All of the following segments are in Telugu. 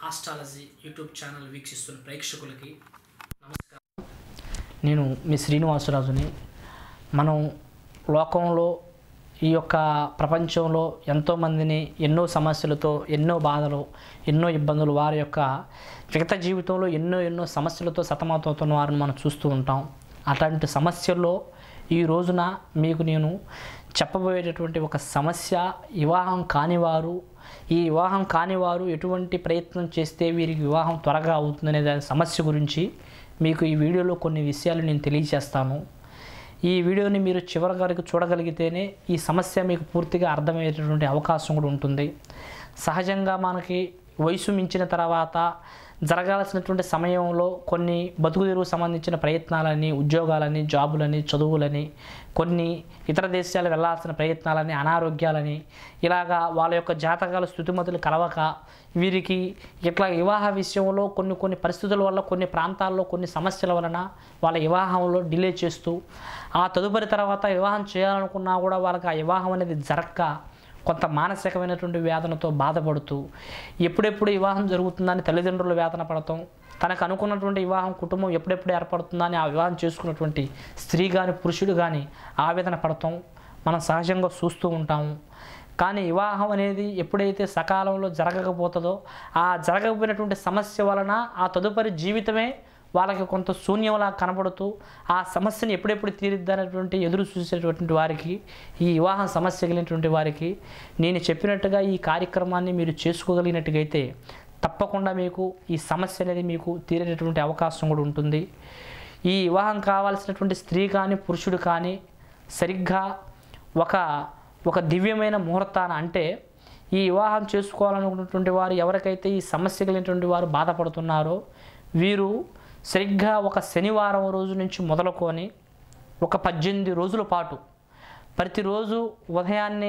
ఆస్ట్రాలజీ యూట్యూబ్ ఛానల్ వీక్షిస్తున్న ప్రేక్షకులకి నమస్కారం నేను మీ శ్రీనివాసరాజుని మనం లోకంలో ఈ యొక్క ప్రపంచంలో ఎంతోమందిని ఎన్నో సమస్యలతో ఎన్నో బాధలు ఎన్నో ఇబ్బందులు వారి యొక్క వ్యక్త జీవితంలో ఎన్నో ఎన్నో సమస్యలతో సతమతమవుతున్న వారిని మనం చూస్తూ ఉంటాం అట్లాంటి సమస్యల్లో ఈ రోజున మీకు నేను చెప్పబోయేటటువంటి ఒక సమస్య వివాహం కానివారు ఈ వివాహం కానివారు ఎటువంటి ప్రయత్నం చేస్తే వీరికి వివాహం త్వరగా అవుతుందనే దాని సమస్య గురించి మీకు ఈ వీడియోలో కొన్ని విషయాలు నేను తెలియజేస్తాను ఈ వీడియోని మీరు చివరి వరకు చూడగలిగితేనే ఈ సమస్య మీకు పూర్తిగా అర్థమయ్యేటటువంటి అవకాశం కూడా ఉంటుంది సహజంగా మనకి వయసు మించిన తర్వాత జరగాల్సినటువంటి సమయంలో కొన్ని బతుకు తెరువు సంబంధించిన ప్రయత్నాలని ఉద్యోగాలని జాబులని చదువులని కొన్ని ఇతర దేశాలు వెళ్ళాల్సిన ప్రయత్నాలని అనారోగ్యాలని ఇలాగా వాళ్ళ యొక్క జాతకాల స్థుతిమతులు కలవక వీరికి ఇట్లా వివాహ విషయంలో కొన్ని కొన్ని పరిస్థితుల వల్ల కొన్ని ప్రాంతాల్లో కొన్ని సమస్యల వలన వాళ్ళ వివాహంలో డిలే చేస్తూ ఆ తదుపరి తర్వాత వివాహం చేయాలనుకున్నా కూడా వాళ్ళకి ఆ వివాహం అనేది జరక్క కొంత మానసికమైనటువంటి వేదనతో బాధపడుతూ ఎప్పుడెప్పుడు వివాహం జరుగుతుందని తల్లిదండ్రులు వేదన పడతాం తనకు అనుకున్నటువంటి వివాహం కుటుంబం ఎప్పుడెప్పుడు ఏర్పడుతుందని ఆ వివాహం చేసుకున్నటువంటి స్త్రీ కానీ పురుషుడు కానీ ఆవేదన పడతాం మనం సహజంగా చూస్తూ ఉంటాము కానీ వివాహం అనేది ఎప్పుడైతే సకాలంలో జరగకపోతుందో ఆ జరగకపోయినటువంటి సమస్య వలన ఆ తదుపరి జీవితమే వాళ్ళకి కొంత శూన్యంలా కనబడుతూ ఆ సమస్యను ఎప్పుడెప్పుడు తీరిద్దనేటువంటి ఎదురు చూసేటువంటి వారికి ఈ వివాహం సమస్య కలిగినటువంటి వారికి నేను చెప్పినట్టుగా ఈ కార్యక్రమాన్ని మీరు చేసుకోగలిగినట్టుగైతే తప్పకుండా మీకు ఈ సమస్య అనేది మీకు తీరేటటువంటి అవకాశం కూడా ఉంటుంది ఈ వివాహం కావాల్సినటువంటి స్త్రీ కానీ పురుషుడు కానీ సరిగ్గా ఒక ఒక దివ్యమైన ముహూర్తాన అంటే ఈ వివాహం చేసుకోవాలనుకున్నటువంటి వారు ఎవరికైతే ఈ సమస్య కలిగినటువంటి వారు బాధపడుతున్నారో వీరు సరిగ్గా ఒక శనివారం రోజు నుంచి మొదలుకొని ఒక పద్దెనిమిది రోజుల పాటు ప్రతిరోజు ఉదయాన్నే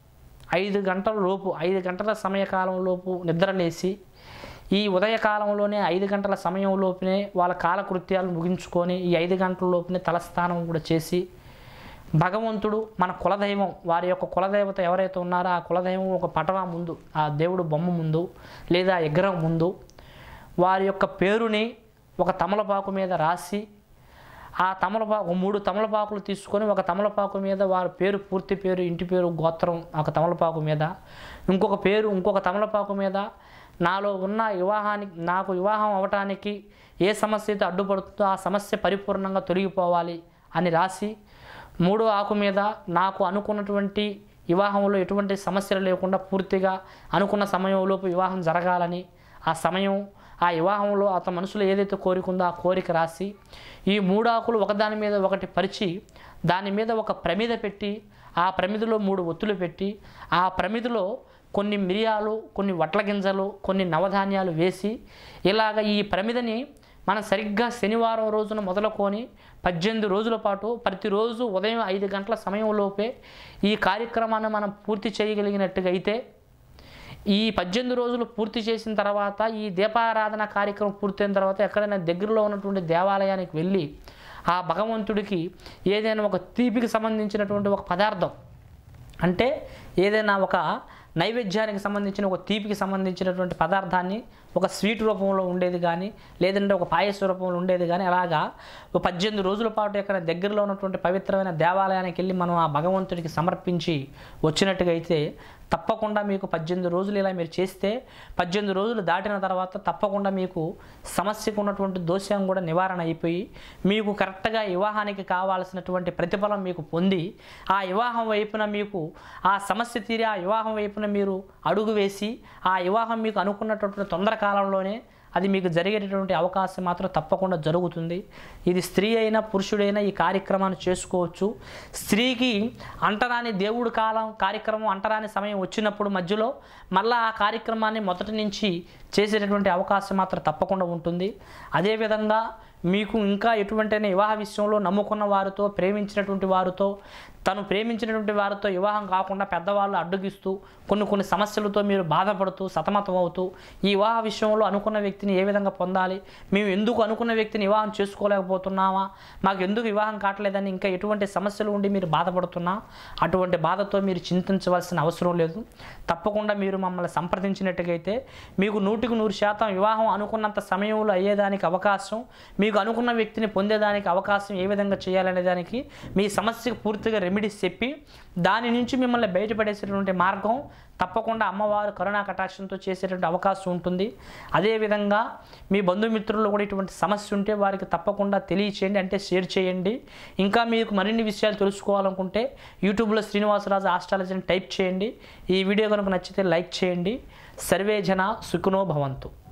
ఐదు గంటల లోపు ఐదు గంటల సమయకాలం లోపు నిద్రలేసి ఈ ఉదయకాలంలోనే ఐదు గంటల సమయం లోపునే వాళ్ళ కాలకృత్యాలు ముగించుకొని ఈ ఐదు గంటల లోపునే తలస్నానం కూడా చేసి భగవంతుడు మన కులదైవం వారి యొక్క కులదేవత ఎవరైతే ఉన్నారో ఆ కులదైవం ఒక పటవా ముందు ఆ దేవుడు బొమ్మ ముందు లేదా విగ్రహం ముందు వారి యొక్క పేరుని ఒక తమలపాకు మీద రాసి ఆ తమలపాకు మూడు తమలపాకులు తీసుకొని ఒక తమలపాకు మీద వారి పేరు పూర్తి పేరు ఇంటి పేరు గోత్రం ఒక తమలపాకు మీద ఇంకొక పేరు ఇంకొక తమలపాకు మీద నాలో ఉన్న వివాహానికి నాకు వివాహం అవటానికి ఏ సమస్య అయితే అడ్డుపడుతుందో ఆ సమస్య పరిపూర్ణంగా తొలగిపోవాలి అని రాసి మూడో ఆకు మీద నాకు అనుకున్నటువంటి వివాహంలో ఎటువంటి సమస్యలు లేకుండా పూర్తిగా అనుకున్న సమయంలోపు వివాహం జరగాలని ఆ సమయం ఆ వివాహంలో అతని మనసులో ఏదైతే కోరిక ఉందో ఆ కోరిక రాసి ఈ మూడు ఆకులు ఒకదాని మీద ఒకటి పరిచి దాని మీద ఒక ప్రమిద పెట్టి ఆ ప్రమిదలో మూడు ఒత్తులు పెట్టి ఆ ప్రమిదలో కొన్ని మిరియాలు కొన్ని వడ్ల గింజలు కొన్ని నవధాన్యాలు వేసి ఇలాగ ఈ ప్రమిదని మనం సరిగ్గా శనివారం రోజున మొదలుకొని పద్దెనిమిది రోజుల పాటు ప్రతిరోజు ఉదయం ఐదు గంటల సమయంలోపే ఈ కార్యక్రమాన్ని మనం పూర్తి చేయగలిగినట్టుగా అయితే ఈ పద్దెనిమిది రోజులు పూర్తి చేసిన తర్వాత ఈ దీపారాధన కార్యక్రమం పూర్తయిన తర్వాత ఎక్కడైనా దగ్గరలో ఉన్నటువంటి దేవాలయానికి వెళ్ళి ఆ భగవంతుడికి ఏదైనా ఒక తీపికి సంబంధించినటువంటి ఒక పదార్థం అంటే ఏదైనా ఒక నైవేద్యానికి సంబంధించిన ఒక తీపికి సంబంధించినటువంటి పదార్థాన్ని ఒక స్వీట్ రూపంలో ఉండేది కానీ లేదంటే ఒక పాయస రూపంలో ఉండేది కానీ అలాగా ఒక పద్దెనిమిది రోజుల పాటు ఇక్కడ దగ్గరలో ఉన్నటువంటి పవిత్రమైన దేవాలయానికి వెళ్ళి మనం ఆ భగవంతుడికి సమర్పించి వచ్చినట్టుగా అయితే తప్పకుండా మీకు పద్దెనిమిది రోజులు ఇలా మీరు చేస్తే పద్దెనిమిది రోజులు దాటిన తర్వాత తప్పకుండా మీకు సమస్యకు ఉన్నటువంటి దోషం కూడా నివారణ అయిపోయి మీకు కరెక్ట్గా వివాహానికి కావాల్సినటువంటి ప్రతిఫలం మీకు పొంది ఆ వివాహం వైపున మీకు ఆ సమస్య తీరి ఆ వివాహం వైపున మీరు అడుగు వేసి ఆ వివాహం మీకు అనుకున్నటువంటి తొందర కాలంలోనే అది మీకు జరిగేటటువంటి అవకాశం మాత్రం తప్పకుండా జరుగుతుంది ఇది స్త్రీ అయినా పురుషుడైనా ఈ కార్యక్రమాన్ని చేసుకోవచ్చు స్త్రీకి అంటరాని దేవుడు కాలం కార్యక్రమం అంటరాని సమయం వచ్చినప్పుడు మధ్యలో మళ్ళీ ఆ కార్యక్రమాన్ని మొదటి నుంచి చేసేటటువంటి అవకాశం మాత్రం తప్పకుండా ఉంటుంది అదేవిధంగా మీకు ఇంకా ఎటువంటి వివాహ విషయంలో నమ్ముకున్న వారితో ప్రేమించినటువంటి వారితో తను ప్రేమించినటువంటి వారితో వివాహం కాకుండా పెద్దవాళ్ళు అడ్డుగిస్తూ కొన్ని కొన్ని సమస్యలతో మీరు బాధపడుతూ సతమతం అవుతూ ఈ వివాహ విషయంలో అనుకున్న వ్యక్తిని ఏ విధంగా పొందాలి మేము ఎందుకు అనుకున్న వ్యక్తిని వివాహం చేసుకోలేకపోతున్నామా మాకు ఎందుకు వివాహం కావట్లేదని ఇంకా ఎటువంటి సమస్యలు ఉండి మీరు బాధపడుతున్నా అటువంటి బాధతో మీరు చింతించవలసిన అవసరం లేదు తప్పకుండా మీరు మమ్మల్ని సంప్రదించినట్టుగైతే మీకు నూటికి నూరు శాతం వివాహం అనుకున్నంత సమయంలో అయ్యేదానికి అవకాశం మీకు అనుకున్న వ్యక్తిని పొందేదానికి అవకాశం ఏ విధంగా చేయాలనే దానికి మీ సమస్యకు పూర్తిగా రెమెడీస్ చెప్పి దాని నుంచి మిమ్మల్ని బయటపడేసేటువంటి మార్గం తప్పకుండా అమ్మవారు కరుణా కటాక్షంతో చేసేటువంటి అవకాశం ఉంటుంది అదేవిధంగా మీ బంధుమిత్రులు కూడా ఇటువంటి సమస్య ఉంటే వారికి తప్పకుండా తెలియచేయండి అంటే షేర్ చేయండి ఇంకా మీకు మరిన్ని విషయాలు తెలుసుకోవాలనుకుంటే యూట్యూబ్లో శ్రీనివాసరాజు ఆస్ట్రాలజీని టైప్ చేయండి ఈ వీడియో కనుక నచ్చితే లైక్ చేయండి సర్వే జన సుఖినో భవంతు